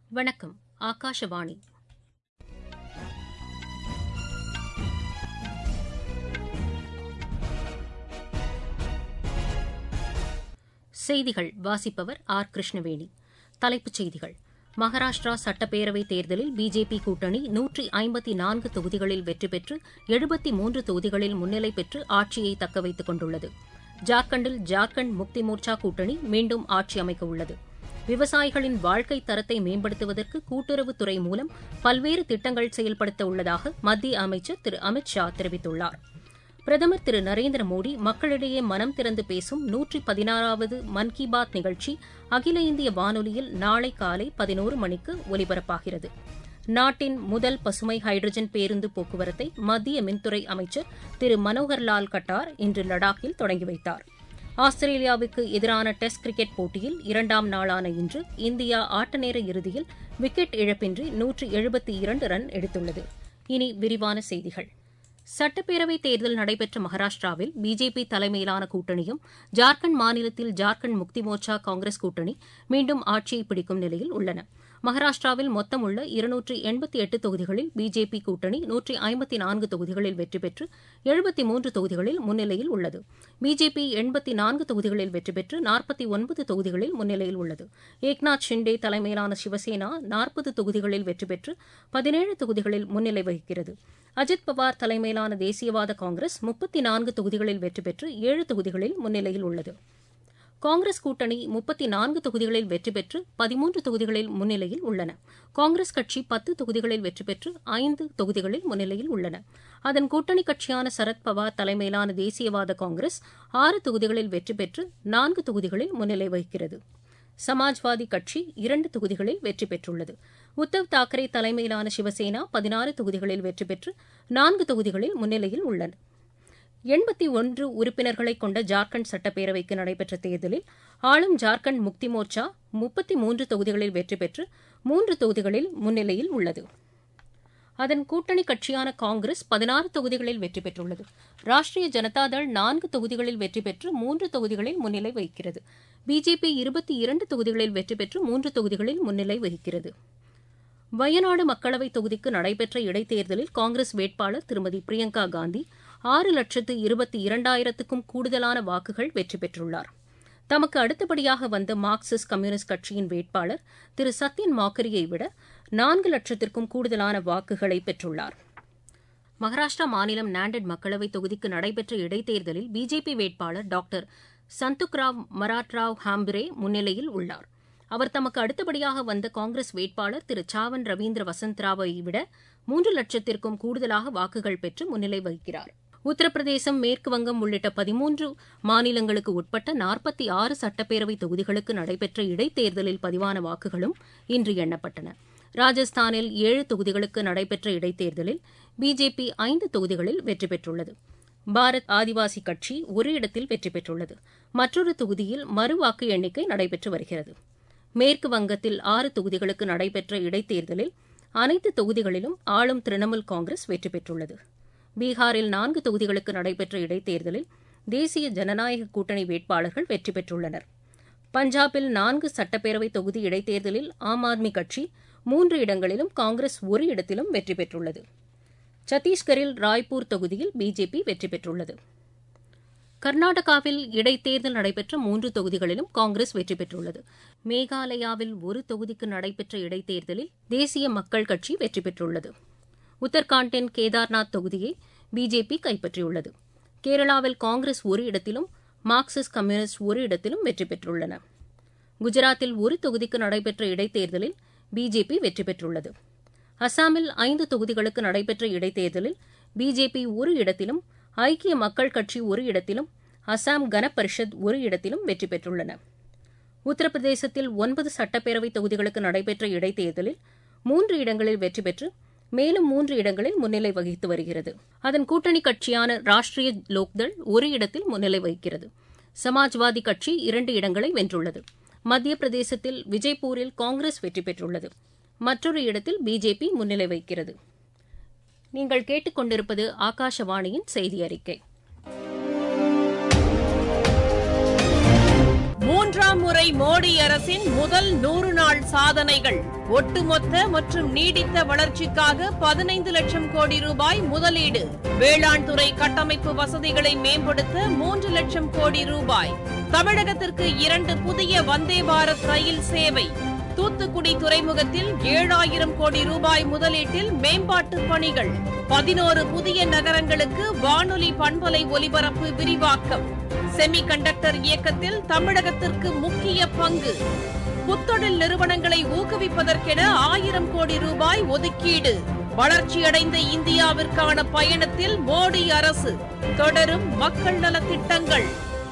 வணக்கம் ஆகாஷவாணி செய்திகள் வாசிப்பவர் ஆர் கிருஷ்ணவேணி தலைப்புச் செய்திகள் மகாராஷ்டிரா சட்டப்பேரவைத் தேர்தலில் பிஜேபி கூட்டணி நூற்றி ஐம்பத்தி நான்கு தொகுதிகளில் வெற்றி பெற்று எழுபத்தி மூன்று தொகுதிகளில் முன்னிலை பெற்று ஆட்சியை தக்கவைத்துக் கொண்டுள்ளது ஜார்க்கண்டில் ஜார்க்கண்ட் முக்தி மோர்ச்சா கூட்டணி மீண்டும் ஆட்சி அமைக்க உள்ளது விவசாயிகளின் வாழ்க்கை தரத்தை மேம்படுத்துவதற்கு கூட்டுறவுத்துறை மூலம் பல்வேறு திட்டங்கள் செயல்படுத்த உள்ளதாக மத்திய அமைச்சர் திரு அமித் ஷா தெரிவித்துள்ளார் பிரதமர் திரு நரேந்திர மோடி மக்களிடையே மனம் திறந்து பேசும் நூற்றி பதினாறாவது மன் கி பாத் நிகழ்ச்சி அகில இந்திய வானொலியில் நாளை காலை பதினோரு மணிக்கு ஒலிபரப்பாகிறது நாட்டின் முதல் பசுமை ஹைட்ரஜன் பேருந்து போக்குவரத்தை மத்திய மின்துறை அமைச்சர் திரு மனோகர்லால் கட்டார் இன்று லடாக்கில் தொடங்கி வைத்தார் ஆஸ்திரேலியாவுக்கு எதிரான டெஸ்ட் கிரிக்கெட் போட்டியில் இரண்டாம் நாளான இன்று இந்தியா ஆட்டநேர இறுதியில் விக்கெட் இழப்பின்றி நூற்று எழுபத்தி இரண்டு ரன் எடுத்துள்ளது இனி விரிவான செய்திகள் சட்டப்பேரவைத் தேர்தல் நடைபெற்ற மகாராஷ்டிராவில் பிஜேபி தலைமையிலான கூட்டணியும் ஜார்க்கண்ட் மாநிலத்தில் ஜார்க்கண்ட் முக்தி மோர்ச்சா காங்கிரஸ் கூட்டணி மீண்டும் ஆட்சியை பிடிக்கும் நிலையில் உள்ளன மகாராஷ்டிராவில் மொத்தம் உள்ள இருநூற்றி எண்பத்தி எட்டு தொகுதிகளில் பிஜேபி கூட்டணி நூற்றி ஐம்பத்தி நான்கு தொகுதிகளில் வெற்றி பெற்று எழுபத்தி மூன்று தொகுதிகளில் முன்னிலையில் உள்ளது பிஜேபி எண்பத்தி நான்கு தொகுதிகளில் வெற்றி பெற்று நாற்பத்தி ஒன்பது தொகுதிகளில் முன்னிலையில் உள்ளது ஏக்நாத் ஷிண்டே தலைமையிலான சிவசேனா நாற்பது தொகுதிகளில் வெற்றி பெற்று பதினேழு தொகுதிகளில் முன்னிலை வகிக்கிறது அஜித் பவார் தலைமையிலான தேசியவாத காங்கிரஸ் முப்பத்தி நான்கு தொகுதிகளில் வெற்றி பெற்று ஏழு தொகுதிகளில் முன்னிலையில் உள்ளது காங்கிரஸ் கூட்டணி முப்பத்தி நான்கு தொகுதிகளில் வெற்றி பெற்று பதிமூன்று தொகுதிகளில் முன்னிலையில் உள்ளன காங்கிரஸ் கட்சி பத்து தொகுதிகளில் வெற்றி பெற்று ஐந்து தொகுதிகளில் முன்னிலையில் உள்ளன அதன் கூட்டணி கட்சியான சரத்பவார் தலைமையிலான தேசியவாத காங்கிரஸ் ஆறு தொகுதிகளில் வெற்றி பெற்று நான்கு தொகுதிகளில் முன்னிலை வகிக்கிறது சமாஜ்வாதி கட்சி இரண்டு தொகுதிகளில் வெற்றி பெற்றுள்ளது உத்தவ் தாக்கரே தலைமையிலான சிவசேனா பதினாறு தொகுதிகளில் வெற்றி பெற்று நான்கு தொகுதிகளில் முன்னிலையில் உள்ளன எண்பத்தி ஒன்று உறுப்பினர்களை கொண்ட ஜார்க்கண்ட் சட்டப்பேரவைக்கு நடைபெற்ற தேர்தலில் ஆளும் ஜார்க்கண்ட் முக்தி மோர்ச்சா முப்பத்தி மூன்று தொகுதிகளில் வெற்றி பெற்று மூன்று தொகுதிகளில் முன்னிலையில் உள்ளது அதன் கூட்டணி கட்சியான காங்கிரஸ் பதினாறு தொகுதிகளில் வெற்றி பெற்றுள்ளது ராஷ்டிரிய ஜனதாதள் நான்கு தொகுதிகளில் வெற்றி பெற்று மூன்று தொகுதிகளில் முன்னிலை வகிக்கிறது பிஜேபி இருபத்தி இரண்டு தொகுதிகளில் வெற்றி பெற்று மூன்று தொகுதிகளில் முன்னிலை வகிக்கிறது வயநாடு மக்களவைத் தொகுதிக்கு நடைபெற்ற இடைத்தேர்தலில் காங்கிரஸ் வேட்பாளர் திருமதி பிரியங்கா காந்தி ஆறு லட்சத்து இருபத்தி இரண்டாயிரத்துக்கும் கூடுதலான வாக்குகள் வெற்றி பெற்றுள்ளார் தமக்கு அடுத்தபடியாக வந்த மார்க்சிஸ்ட் கம்யூனிஸ்ட் கட்சியின் வேட்பாளர் திரு சத்யன் மாக்கரியை விட நான்கு லட்சத்திற்கும் கூடுதலான வாக்குகளை பெற்றுள்ளார் மகாராஷ்டிரா மாநிலம் நாண்டட் மக்களவைத் தொகுதிக்கு நடைபெற்ற இடைத்தேர்தலில் பிஜேபி வேட்பாளர் டாக்டர் சந்துக்ராவ் மராட்ராவ் ஹாம்பிரே முன்னிலையில் உள்ளார் அவர் தமக்கு அடுத்தபடியாக வந்த காங்கிரஸ் வேட்பாளர் திரு சாவன் ரவீந்திர வசந்த்ராவை விட மூன்று லட்சத்திற்கும் கூடுதலாக வாக்குகள் பெற்று முன்னிலை வகிக்கிறார் உத்தரப்பிரதேசம் மேற்குவங்கம் உள்ளிட்ட பதிமூன்று மாநிலங்களுக்கு உட்பட்ட நாற்பத்தி ஆறு சட்டப்பேரவை தொகுதிகளுக்கு நடைபெற்ற இடைத்தேர்தலில் பதிவான வாக்குகளும் இன்று எண்ணப்பட்டன ராஜஸ்தானில் ஏழு தொகுதிகளுக்கு நடைபெற்ற இடைத்தேர்தலில் பிஜேபி ஐந்து தொகுதிகளில் வெற்றி பெற்றுள்ளது பாரத் ஆதிவாசி கட்சி ஒரு இடத்தில் வெற்றி பெற்றுள்ளது மற்றொரு தொகுதியில் மறு வாக்கு எண்ணிக்கை நடைபெற்று வருகிறது மேற்கு வங்கத்தில் ஆறு தொகுதிகளுக்கு நடைபெற்ற இடைத்தேர்தலில் அனைத்து தொகுதிகளிலும் ஆளும் திரிணாமுல் காங்கிரஸ் வெற்றி பெற்றுள்ளது பீகாரில் நான்கு தொகுதிகளுக்கு நடைபெற்ற இடைத்தேர்தலில் தேசிய ஜனநாயக கூட்டணி வேட்பாளர்கள் வெற்றி பெற்றுள்ளனர் பஞ்சாபில் நான்கு சட்டப்பேரவை தொகுதி இடைத்தேர்தலில் ஆம் ஆத்மி கட்சி மூன்று இடங்களிலும் காங்கிரஸ் ஒரு இடத்திலும் வெற்றி பெற்றுள்ளது சத்தீஸ்கரில் ராய்ப்பூர் தொகுதியில் பிஜேபி வெற்றி பெற்றுள்ளது கர்நாடகாவில் இடைத்தேர்தல் நடைபெற்ற மூன்று தொகுதிகளிலும் காங்கிரஸ் வெற்றி பெற்றுள்ளது மேகாலயாவில் ஒரு தொகுதிக்கு நடைபெற்ற இடைத்தேர்தலில் தேசிய மக்கள் கட்சி வெற்றி பெற்றுள்ளது உத்தரகாண்டின் கேதார்நாத் தொகுதியை பிஜேபி கைப்பற்றியுள்ளது கேரளாவில் காங்கிரஸ் ஒரு இடத்திலும் மார்க்சிஸ்ட் கம்யூனிஸ்ட் ஒரு இடத்திலும் வெற்றி பெற்றுள்ளன குஜராத்தில் ஒரு தொகுதிக்கு நடைபெற்ற இடைத்தேர்தலில் பிஜேபி வெற்றி பெற்றுள்ளது அசாமில் ஐந்து தொகுதிகளுக்கு நடைபெற்ற இடைத்தேர்தலில் பிஜேபி ஒரு இடத்திலும் ஐக்கிய மக்கள் கட்சி ஒரு இடத்திலும் அசாம் கனபரிஷத் ஒரு இடத்திலும் வெற்றி பெற்றுள்ளன உத்தரப்பிரதேசத்தில் ஒன்பது சட்டப்பேரவை தொகுதிகளுக்கு நடைபெற்ற இடைத்தேர்தலில் மூன்று இடங்களில் வெற்றி பெற்று மேலும் மூன்று இடங்களில் முன்னிலை வகித்து வருகிறது அதன் கூட்டணி கட்சியான ராஷ்டிரிய லோக்தள் ஒரு இடத்தில் முன்னிலை வகிக்கிறது சமாஜ்வாதி கட்சி இரண்டு இடங்களை வென்றுள்ளது மத்திய பிரதேசத்தில் விஜய்பூரில் காங்கிரஸ் வெற்றி பெற்றுள்ளது மற்றொரு இடத்தில் பிஜேபி முன்னிலை வகிக்கிறது நீங்கள் கேட்டுக்கொண்டிருப்பது ஆகாஷவாணியின் செய்தி அறிக்கை மூன்றாவது இரண்டாம் முறை மோடி அரசின் முதல் நூறு நாள் சாதனைகள் ஒட்டுமொத்த மற்றும் நீடித்த வளர்ச்சிக்காக பதினைந்து லட்சம் கோடி ரூபாய் முதலீடு வேளாண் துறை கட்டமைப்பு வசதிகளை மேம்படுத்த மூன்று லட்சம் கோடி ரூபாய் தமிழகத்திற்கு இரண்டு புதிய வந்தே பாரத் ரயில் சேவை தூத்துக்குடி துறைமுகத்தில் ஏழாயிரம் கோடி ரூபாய் முதலீட்டில் மேம்பாட்டு பணிகள் பதினோரு புதிய நகரங்களுக்கு வானொலி பண்பலை ஒலிபரப்பு விரிவாக்கம் செமி கண்டக்டர் இயக்கத்தில் தமிழகத்திற்கு முக்கிய பங்கு புத்தொழில் நிறுவனங்களை ஊக்குவிப்பதற்கென ஆயிரம் கோடி ரூபாய் ஒதுக்கீடு வளர்ச்சியடைந்த இந்தியாவிற்கான பயணத்தில் மோடி அரசு தொடரும் மக்கள் நலத் திட்டங்கள்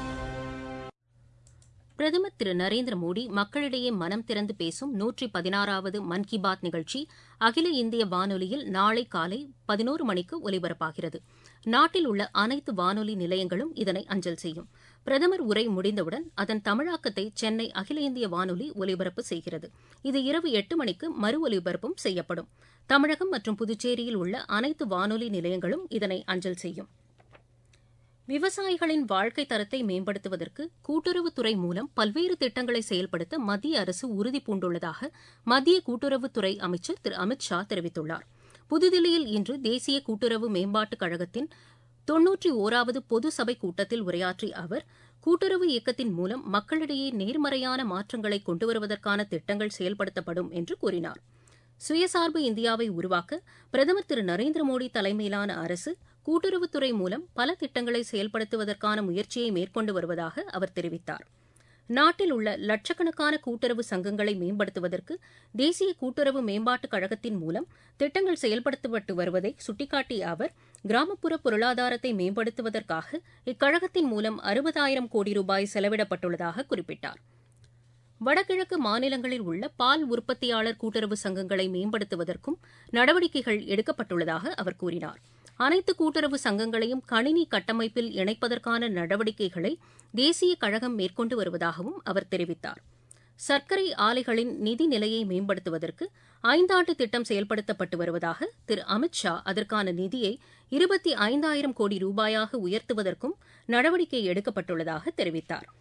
பிரதமர் திரு நரேந்திர மோடி மக்களிடையே மனம் திறந்து பேசும் நூற்றி பதினாறாவது மன் கி பாத் நிகழ்ச்சி அகில இந்திய வானொலியில் நாளை காலை பதினோரு மணிக்கு ஒலிபரப்பாகிறது நாட்டில் உள்ள அனைத்து வானொலி நிலையங்களும் இதனை அஞ்சல் செய்யும் பிரதமர் உரை முடிந்தவுடன் அதன் தமிழாக்கத்தை சென்னை அகில இந்திய வானொலி ஒலிபரப்பு செய்கிறது இது இரவு எட்டு மணிக்கு மறு ஒலிபரப்பும் செய்யப்படும் தமிழகம் மற்றும் புதுச்சேரியில் உள்ள அனைத்து வானொலி நிலையங்களும் இதனை அஞ்சல் செய்யும் விவசாயிகளின் வாழ்க்கை தரத்தை மேம்படுத்துவதற்கு கூட்டுறவுத்துறை மூலம் பல்வேறு திட்டங்களை செயல்படுத்த மத்திய அரசு உறுதி பூண்டுள்ளதாக மத்திய கூட்டுறவுத்துறை அமைச்சர் திரு அமித் ஷா தெரிவித்துள்ளார் புதுதில்லியில் இன்று தேசிய கூட்டுறவு மேம்பாட்டுக் கழகத்தின் தொன்னூற்றி ஓராவது பொது சபை கூட்டத்தில் உரையாற்றிய அவர் கூட்டுறவு இயக்கத்தின் மூலம் மக்களிடையே நேர்மறையான மாற்றங்களை கொண்டுவருவதற்கான திட்டங்கள் செயல்படுத்தப்படும் என்று கூறினார் சுயசார்பு இந்தியாவை உருவாக்க பிரதமர் திரு நரேந்திர மோடி தலைமையிலான அரசு கூட்டுறவுத்துறை மூலம் பல திட்டங்களை செயல்படுத்துவதற்கான முயற்சியை மேற்கொண்டு வருவதாக அவர் தெரிவித்தார் நாட்டில் உள்ள லட்சக்கணக்கான கூட்டுறவு சங்கங்களை மேம்படுத்துவதற்கு தேசிய கூட்டுறவு மேம்பாட்டுக் கழகத்தின் மூலம் திட்டங்கள் செயல்படுத்தப்பட்டு வருவதை சுட்டிக்காட்டிய அவர் கிராமப்புற பொருளாதாரத்தை மேம்படுத்துவதற்காக இக்கழகத்தின் மூலம் அறுபதாயிரம் கோடி ரூபாய் செலவிடப்பட்டுள்ளதாக குறிப்பிட்டார் வடகிழக்கு மாநிலங்களில் உள்ள பால் உற்பத்தியாளர் கூட்டுறவு சங்கங்களை மேம்படுத்துவதற்கும் நடவடிக்கைகள் எடுக்கப்பட்டுள்ளதாக அவர் கூறினார் அனைத்து கூட்டுறவு சங்கங்களையும் கணினி கட்டமைப்பில் இணைப்பதற்கான நடவடிக்கைகளை தேசிய கழகம் மேற்கொண்டு வருவதாகவும் அவர் தெரிவித்தார் சர்க்கரை ஆலைகளின் நிதி நிலையை மேம்படுத்துவதற்கு ஐந்தாண்டு திட்டம் செயல்படுத்தப்பட்டு வருவதாக திரு அமித் ஷா அதற்கான நிதியை இருபத்தி ஐந்தாயிரம் கோடி ரூபாயாக உயர்த்துவதற்கும் நடவடிக்கை எடுக்கப்பட்டுள்ளதாக தெரிவித்தார்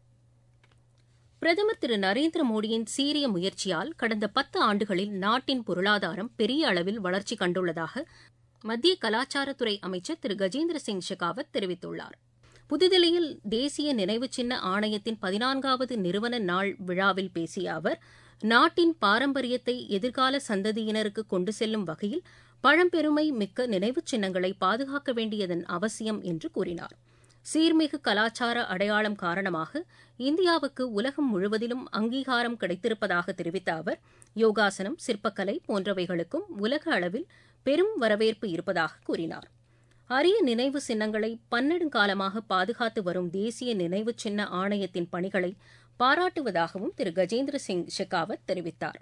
பிரதமர் திரு நரேந்திர மோடியின் சீரிய முயற்சியால் கடந்த பத்து ஆண்டுகளில் நாட்டின் பொருளாதாரம் பெரிய அளவில் வளர்ச்சி கண்டுள்ளதாக மத்திய கலாச்சாரத்துறை அமைச்சர் திரு கஜேந்திர சிங் ஷெகாவத் தெரிவித்துள்ளார் புதுதில்லியில் தேசிய நினைவு சின்ன ஆணையத்தின் பதினான்காவது நிறுவன நாள் விழாவில் பேசிய அவர் நாட்டின் பாரம்பரியத்தை எதிர்கால சந்ததியினருக்கு கொண்டு செல்லும் வகையில் பழம்பெருமை மிக்க நினைவுச் சின்னங்களை பாதுகாக்க வேண்டியதன் அவசியம் என்று கூறினார் சீர்மிகு கலாச்சார அடையாளம் காரணமாக இந்தியாவுக்கு உலகம் முழுவதிலும் அங்கீகாரம் கிடைத்திருப்பதாக தெரிவித்த அவர் யோகாசனம் சிற்பக்கலை போன்றவைகளுக்கும் உலக அளவில் பெரும் வரவேற்பு இருப்பதாக கூறினார் அரிய நினைவு சின்னங்களை பன்னெடுங்காலமாக பாதுகாத்து வரும் தேசிய நினைவு சின்ன ஆணையத்தின் பணிகளை பாராட்டுவதாகவும் திரு கஜேந்திர சிங் ஷெகாவத் தெரிவித்தார்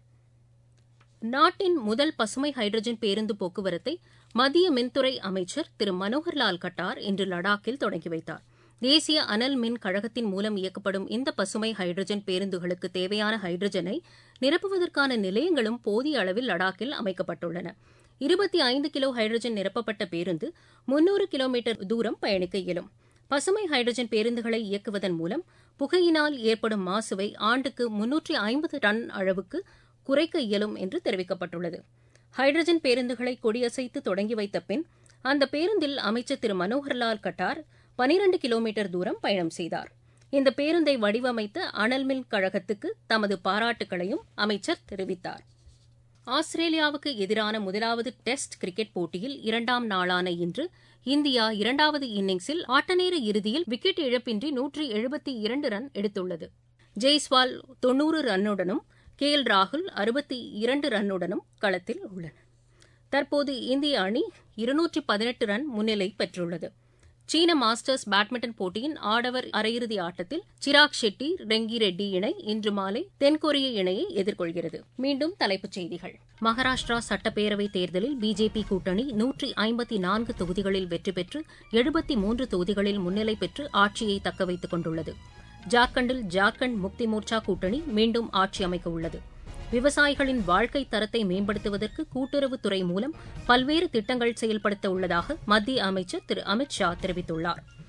நாட்டின் முதல் பசுமை ஹைட்ரஜன் பேருந்து போக்குவரத்தை மத்திய மின்துறை அமைச்சர் திரு மனோகர்லால் கட்டார் இன்று லடாக்கில் தொடங்கி வைத்தார் தேசிய அனல் மின் கழகத்தின் மூலம் இயக்கப்படும் இந்த பசுமை ஹைட்ரஜன் பேருந்துகளுக்கு தேவையான ஹைட்ரஜனை நிரப்புவதற்கான நிலையங்களும் போதிய அளவில் லடாக்கில் அமைக்கப்பட்டுள்ளன இருபத்தி ஐந்து கிலோ ஹைட்ரஜன் நிரப்பப்பட்ட பேருந்து முன்னூறு கிலோமீட்டர் தூரம் பயணிக்க இயலும் பசுமை ஹைட்ரஜன் பேருந்துகளை இயக்குவதன் மூலம் புகையினால் ஏற்படும் மாசுவை ஆண்டுக்கு முன்னூற்றி ஐம்பது டன் அளவுக்கு குறைக்க இயலும் என்று தெரிவிக்கப்பட்டுள்ளது ஹைட்ரஜன் பேருந்துகளை கொடியசைத்து தொடங்கி வைத்த பின் அந்த பேருந்தில் அமைச்சர் திரு மனோகர்லால் கட்டார் பனிரண்டு கிலோமீட்டர் தூரம் பயணம் செய்தார் இந்த பேருந்தை வடிவமைத்த அனல் மின் கழகத்துக்கு தமது பாராட்டுகளையும் அமைச்சர் தெரிவித்தார் ஆஸ்திரேலியாவுக்கு எதிரான முதலாவது டெஸ்ட் கிரிக்கெட் போட்டியில் இரண்டாம் நாளான இன்று இந்தியா இரண்டாவது இன்னிங்ஸில் ஆட்டநேர இறுதியில் விக்கெட் இழப்பின்றி நூற்றி எழுபத்தி இரண்டு ரன் எடுத்துள்ளது ஜெய்ஸ்வால் தொன்னூறு ரன்னுடனும் கே எல் ராகுல் அறுபத்தி இரண்டு ரன்னுடனும் களத்தில் உள்ளனர் தற்போது இந்திய அணி இருநூற்றி பதினெட்டு ரன் முன்னிலை பெற்றுள்ளது சீன மாஸ்டர்ஸ் பேட்மிண்டன் போட்டியின் ஆடவர் அரையிறுதி ஆட்டத்தில் சிராக் ஷெட்டி ரெங்கி ரெட்டி இணை இன்று மாலை தென்கொரிய இணையை எதிர்கொள்கிறது மீண்டும் தலைப்புச் செய்திகள் மகாராஷ்டிரா சட்டப்பேரவைத் தேர்தலில் பிஜேபி கூட்டணி நூற்றி ஐம்பத்தி நான்கு தொகுதிகளில் வெற்றி பெற்று எழுபத்தி மூன்று தொகுதிகளில் முன்னிலை பெற்று ஆட்சியை தக்கவைத்துக் கொண்டுள்ளது ஜார்க்கண்டில் ஜார்க்கண்ட் முக்தி மோர்ச்சா கூட்டணி மீண்டும் ஆட்சி அமைக்க உள்ளது விவசாயிகளின் வாழ்க்கை தரத்தை மேம்படுத்துவதற்கு கூட்டுறவுத்துறை மூலம் பல்வேறு திட்டங்கள் செயல்படுத்த உள்ளதாக மத்திய அமைச்சர் திரு அமித் ஷா தெரிவித்துள்ளார்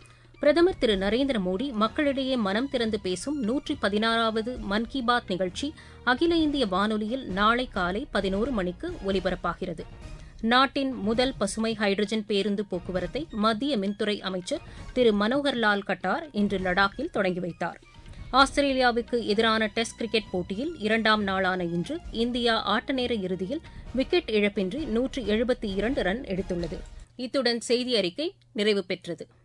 பிரதமர் திரு நரேந்திர மோடி மக்களிடையே மனம் திறந்து பேசும் நூற்றி பதினாறாவது மன் கி பாத் நிகழ்ச்சி அகில இந்திய வானொலியில் நாளை காலை பதினோரு மணிக்கு ஒலிபரப்பாகிறது நாட்டின் முதல் பசுமை ஹைட்ரஜன் பேருந்து போக்குவரத்தை மத்திய மின்துறை அமைச்சர் திரு மனோகர்லால் கட்டார் இன்று லடாக்கில் தொடங்கி வைத்தார் ஆஸ்திரேலியாவுக்கு எதிரான டெஸ்ட் கிரிக்கெட் போட்டியில் இரண்டாம் நாளான இன்று இந்தியா ஆட்டநேர இறுதியில் விக்கெட் இழப்பின்றி நூற்று எழுபத்தி இரண்டு ரன் எடுத்துள்ளது இத்துடன் செய்தி அறிக்கை நிறைவு பெற்றது